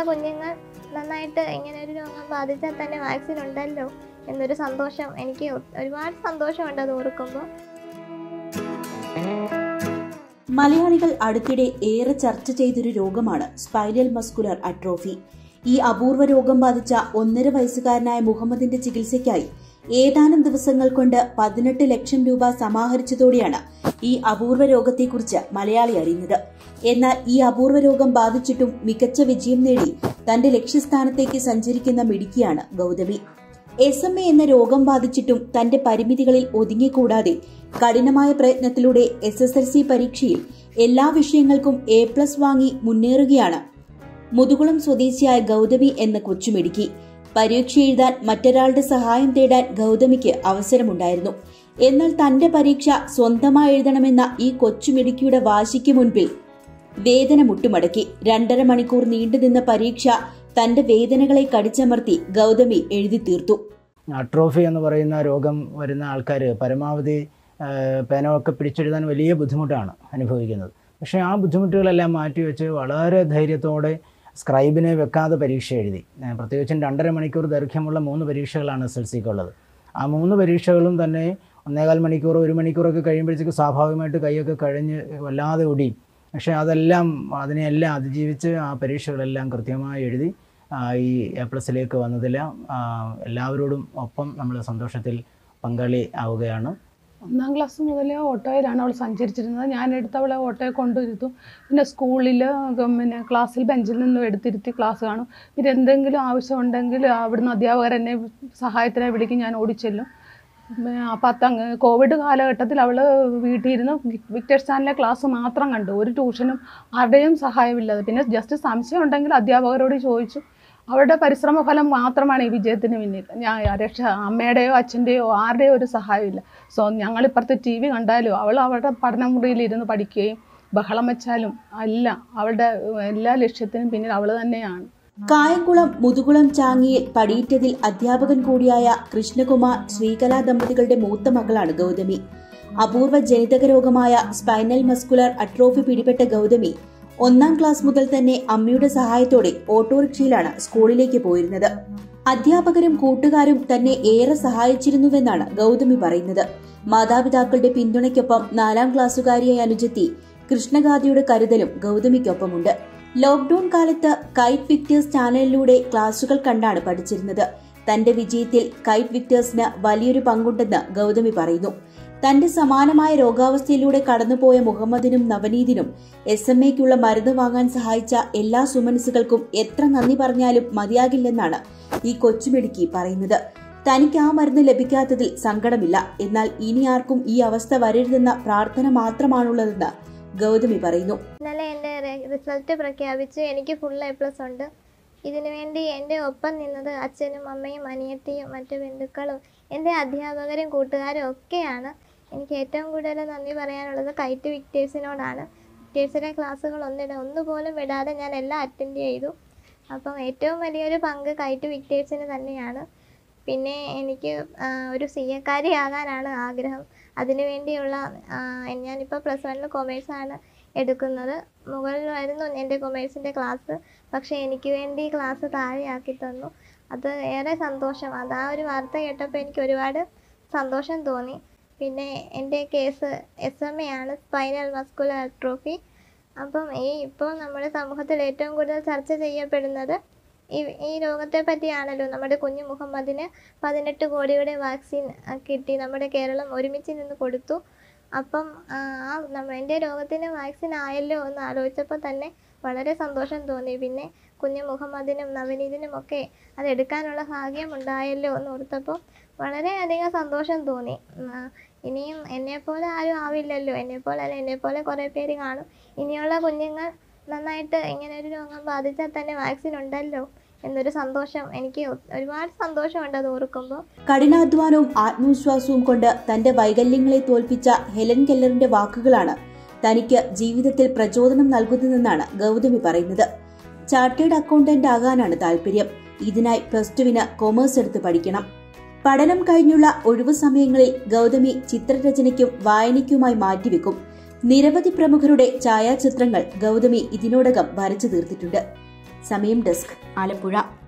കുഞ്ഞുങ്ങൾ നന്നായിട്ട് ഇങ്ങനെ ഒരു രോഗം ബാധിച്ചാൽ തന്നെ വാക്സിൻ ഉണ്ടല്ലോ എന്നൊരു സന്തോഷം എനിക്ക് ഒ- ഒരുപാട് സന്തോഷമുണ്ട് അത് ഓർക്കുമ്പോൾ മലയാളികൾ അടുത്തിടെ ഏറെ ചർച്ച ചെയ്തൊരു രോഗമാണ് സ്പൈനൽ മസ്കുലർ അട്രോഫി ഈ അപൂർവ രോഗം ബാധിച്ച ഒന്നര വയസ്സുകാരനായ മുഹമ്മദിന്റെ ചികിത്സയ്ക്കായി ഏതാനും ദിവസങ്ങൾ കൊണ്ട് പതിനെട്ട് ലക്ഷം രൂപ സമാഹരിച്ചതോടെയാണ് ഈ അപൂർവ രോഗത്തെക്കുറിച്ച് മലയാളി അറിയുന്നത് എന്നാൽ ഈ അപൂർവ രോഗം ബാധിച്ചിട്ടും മികച്ച വിജയം നേടി തന്റെ ലക്ഷ്യസ്ഥാനത്തേക്ക് സഞ്ചരിക്കുന്ന മിടുക്കിയാണ് ഗൗതമി എസ് എം എ എന്ന രോഗം ബാധിച്ചിട്ടും തന്റെ പരിമിതികളിൽ ഒതുങ്ങിക്കൂടാതെ കഠിനമായ പ്രയത്നത്തിലൂടെ എസ് എസ് എൽ സി പരീക്ഷയിൽ എല്ലാ വിഷയങ്ങൾക്കും എ പ്ലസ് വാങ്ങി മുന്നേറുകയാണ് മുതുകുളം സ്വദേശിയായ ഗൗതമി എന്ന കൊച്ചുമിടുക്കി പരീക്ഷ എഴുതാൻ മറ്റൊരാളുടെ സഹായം തേടാൻ ഗൗതമിക്ക് അവസരമുണ്ടായിരുന്നു എന്നാൽ തന്റെ പരീക്ഷ സ്വന്തമായി എഴുതണമെന്ന ഈ കൊച്ചുമിടുക്കിയുടെ വാശിക്ക് മുൻപിൽ വേദന മുട്ടുമടക്കി രണ്ടര മണിക്കൂർ നീണ്ടുനിന്ന പരീക്ഷ തന്റെ വേദനകളെ കടിച്ചമർത്തി ഗൗതമി എഴുതി തീർത്തു അട്രോഫി എന്ന് പറയുന്ന രോഗം വരുന്ന ആൾക്കാർ പരമാവധി ആ, പേനമൊക്കെ പിടിച്ചെഴുതാൻ വലിയ ബുദ്ധിമുട്ടാണ് അനുഭവിക്കുന്നത് പക്ഷേ ആ ബുദ്ധിമുട്ടുകളെല്ലാം മാറ്റിവെച്ച് വളരെ ധൈര്യത്തോടെ സ്ക്രൈബിനെ വെക്കാതെ പരീക്ഷ എഴുതി ആ, പ്രത്യേകിച്ചും രണ്ടര മണിക്കൂർ ദൈർഘ്യമുള്ള മൂന്ന് പരീക്ഷകളാണ് എസ് എൽ സിക്കുള്ളത് ആ മൂന്ന് പരീക്ഷകളും തന്നെ ഒന്നേകാൽ മണിക്കൂർ ഒരു മണിക്കൂറൊക്കെ കഴിയുമ്പോഴത്തേക്ക് സ്വാഭാവികമായിട്ട് കൈയൊക്കെ കഴിഞ്ഞ് വല്ലാതെ ഒടിയും പക്ഷേ അതെല്ലാം അതിനെയെല്ലാം അതിജീവിച്ച് ആ പരീക്ഷകളെല്ലാം കൃത്യമായി എഴുതി ആ, ഈ എ പ്ലസിലേക്ക് വന്നതിൽ ആ, എല്ലാവരോടും ഒപ്പം നമ്മൾ സന്തോഷത്തിൽ പങ്കാളി ആവുകയാണ് ഒന്നാം ക്ലാസ് മുതൽ ഓട്ടോയിലാണ് അവൾ സഞ്ചരിച്ചിരുന്നത് ഞാൻ എടുത്ത് അവളെ ഓട്ടോയിൽ കൊണ്ടുവരുത്തും പിന്നെ സ്കൂളിൽ പിന്നെ ക്ലാസ്സിൽ ബെഞ്ചിൽ നിന്നും എടുത്തിരുത്തി ക്ലാസ് കാണും പിന്നെ എന്തെങ്കിലും ആവശ്യമുണ്ടെങ്കിൽ അവിടുന്ന് അധ്യാപകർ എന്നെ സഹായത്തിനായി വിളിക്കും ഞാൻ ഓടിച്ചെല്ലും അപ്പം അതങ്ങ് കോവിഡ് കാലഘട്ടത്തിൽ അവൾ വീട്ടിൽ ഇരുന്ന് വിക്ടേഴ്സ് ചാനലിലെ ക്ലാസ് മാത്രം കണ്ടു ഒരു ട്യൂഷനും ആരുടെയും സഹായമില്ലാതെ പിന്നെ ജസ്റ്റ് സംശയം ഉണ്ടെങ്കിൽ അധ്യാപകരോട് ചോദിച്ചു അവരുടെ പരിശ്രമ ഫലം മാത്രമാണ് ഈ വിജയത്തിന് പിന്നിൽ ഞാൻ രക്ഷ അമ്മയുടെയോ അച്ഛൻ്റെയോ ആരുടെയോ ഒരു സഹായമില്ല സോ ഞങ്ങളിപ്പുറത്ത് ടി വി കണ്ടാലും അവൾ അവളുടെ പഠനമുറിയിൽ ഇരുന്ന് പഠിക്കുകയും ബഹളം വെച്ചാലും അല്ല അവളുടെ എല്ലാ ലക്ഷ്യത്തിനും പിന്നിൽ അവൾ തന്നെയാണ് കായംകുളം മുതുകുളം ചാങ്ങിയിൽ പടിയിറ്റതിൽ അധ്യാപകൻ കൂടിയായ കൃഷ്ണകുമാർ ശ്രീകലാ ദമ്പതികളുടെ മൂത്ത മകളാണ് ഗൗതമി അപൂർവ ജനിതക രോഗമായ സ്പൈനൽ മസ്കുലർ അട്രോഫി പിടിപെട്ട ഗൗതമി ഒന്നാം ക്ലാസ് മുതൽ തന്നെ അമ്മയുടെ സഹായത്തോടെ ഓട്ടോറിക്ഷയിലാണ് സ്കൂളിലേക്ക് പോയിരുന്നത് അധ്യാപകരും കൂട്ടുകാരും തന്നെ ഏറെ സഹായിച്ചിരുന്നുവെന്നാണ് ഗൗതമി പറയുന്നത് മാതാപിതാക്കളുടെ പിന്തുണയ്ക്കൊപ്പം നാലാം ക്ലാസ്സുകാരിയായ അനുജത്തി കൃഷ്ണഗാഥയുടെ കരുതലും ഗൗതമിക്കൊപ്പമുണ്ട് ലോക്ഡൌൺ കാലത്ത് കൈറ്റ് വിക്ടേഴ്സ് ചാനലിലൂടെ ക്ലാസുകൾ കണ്ടാണ് പഠിച്ചിരുന്നത് തന്റെ വിജയത്തിൽ കൈറ്റ് വിക്ടേഴ്സിന് വലിയൊരു പങ്കുണ്ടെന്ന് ഗൗതമി പറയുന്നു തന്റെ സമാനമായ രോഗാവസ്ഥയിലൂടെ കടന്നുപോയ മുഹമ്മദിനും നവനീതിനും എസ് എം എക്കുള്ള മരുന്ന് വാങ്ങാൻ സഹായിച്ച എല്ലാ സുമനസുകൾക്കും എത്ര നന്ദി പറഞ്ഞാലും മതിയാകില്ലെന്നാണ് ഈ കൊച്ചുമിടുക്കി പറയുന്നത് തനിക്ക് ആ മരുന്ന് ലഭിക്കാത്തതിൽ സങ്കടമില്ല എന്നാൽ ഇനി ആർക്കും ഈ അവസ്ഥ വരരുതെന്ന പ്രാർത്ഥന മാത്രമാണുള്ളതെന്ന് ഗൗതമി പറയുന്നു ഇന്നലെ എൻ്റെ റിസൾട്ട് പ്രഖ്യാപിച്ചു എനിക്ക് ഫുൾ എ പ്ലസ് ഉണ്ട് ഇതിനു വേണ്ടി എൻ്റെ ഒപ്പം നിന്നത് അച്ഛനും അമ്മയും അനിയത്തിയും മറ്റു ബന്ധുക്കളും എൻ്റെ അധ്യാപകരും കൂട്ടുകാരും ഒക്കെയാണ് എനിക്ക് ഏറ്റവും കൂടുതൽ നന്ദി പറയാനുള്ളത് കൈറ്റ് വിക്ടേഴ്സിനോടാണ് വിക്ടേഴ്സിലെ ക്ലാസ്സുകൾ ഒന്നിട ഒന്നുപോലും വിടാതെ ഞാൻ എല്ലാം അറ്റൻഡ് ചെയ്തു അപ്പം ഏറ്റവും വലിയൊരു പങ്ക് കൈറ്റ് വിക്ടേഴ്സിന് തന്നെയാണ് പിന്നെ എനിക്ക് ആ, ഒരു സി എക്കാരിയാകാനാണ് ആഗ്രഹം അതിനു വേണ്ടിയുള്ള ആ, ഞാനിപ്പോൾ പ്ലസ് വണ്ണിൽ കൊമേഴ്സാണ് എടുക്കുന്നത് മുകളിലായിരുന്നു എൻ്റെ കൊമേഴ്സിൻ്റെ ക്ലാസ് പക്ഷേ എനിക്ക് വേണ്ടി ക്ലാസ് താഴെയാക്കി തന്നു അത് ഏറെ സന്തോഷം അത് ആ ഒരു വാർത്ത കേട്ടപ്പോൾ എനിക്ക് ഒരുപാട് സന്തോഷം തോന്നി പിന്നെ എൻ്റെ കേസ് എസ് എം എ ആണ് സ്പൈനൽ മസ്കുലർ അട്രോഫി അപ്പം ഈ ഇപ്പോൾ നമ്മുടെ സമൂഹത്തിൽ ഏറ്റവും കൂടുതൽ ചർച്ച ചെയ്യപ്പെടുന്നത് ഈ ഈ രോഗത്തെ പറ്റിയാണല്ലോ നമ്മുടെ കുഞ്ഞു മുഹമ്മദിന് പതിനെട്ട് കോടിയുടെ വാക്സിൻ ആ, കിട്ടി നമ്മുടെ കേരളം ഒരുമിച്ച് നിന്ന് കൊടുത്തു അപ്പം ആ ആ നമ്മ എൻ്റെ രോഗത്തിന് വാക്സിൻ ആയല്ലോ എന്ന് ആലോചിച്ചപ്പോൾ തന്നെ വളരെ സന്തോഷം തോന്നി പിന്നെ കുഞ്ഞു മുഹമ്മദിനും നവനീതിനും ഒക്കെ അത് എടുക്കാനുള്ള ഭാഗ്യം ഉണ്ടായല്ലോ എന്ന് ഓർത്തപ്പോൾ വളരെയധികം സന്തോഷം തോന്നി ഉം, ആ, ഇനിയും എന്നെപ്പോലെ ആരും ആവില്ലല്ലോ എന്നെപ്പോലെ അല്ല എന്നെപ്പോലെ കുറേ പേര് കാണും ഇനിയുള്ള കുഞ്ഞുങ്ങൾ നന്നായിട്ട് ഇങ്ങനെ ഒരു രോഗം ബാധിച്ചാൽ തന്നെ വാക്സിൻ ഉണ്ടല്ലോ എന്നൊരു സന്തോഷം എനിക്ക് ഒ- ഒരുപാട് സന്തോഷമുണ്ട് അത് ഓർക്കുമ്പോൾ കഠിനാധ്വാനവും ആത്മവിശ്വാസവും കൊണ്ട് തന്റെ വൈകല്യങ്ങളെ തോൽപ്പിച്ച ഹെലൻ കെല്ലറിന്റെ വാക്കുകളാണ് തനിക്ക് ജീവിതത്തിൽ പ്രചോദനം നൽകുന്നതെന്നാണ് ഗൗതമി പറയുന്നത് ചാർട്ടേഡ് അക്കൗണ്ടന്റ് ആകാനാണ് താല്പര്യം ഇതിനായി പ്ലസ് ടുവിന് കൊമേഴ്സ് എടുത്ത് പഠിക്കണം പഠനം കഴിഞ്ഞുള്ള ഒഴിവു സമയങ്ങളിൽ ഗൗതമി ചിത്രരചനയ്ക്കും വായനയ്ക്കുമായി മാറ്റിവെക്കും നിരവധി പ്രമുഖരുടെ ഛായാചിത്രങ്ങൾ ഗൗതമി ഇതിനോടകം വരച്ചു തീർത്തിട്ടുണ്ട് സമയം ഡെസ്ക് ആലപ്പുഴ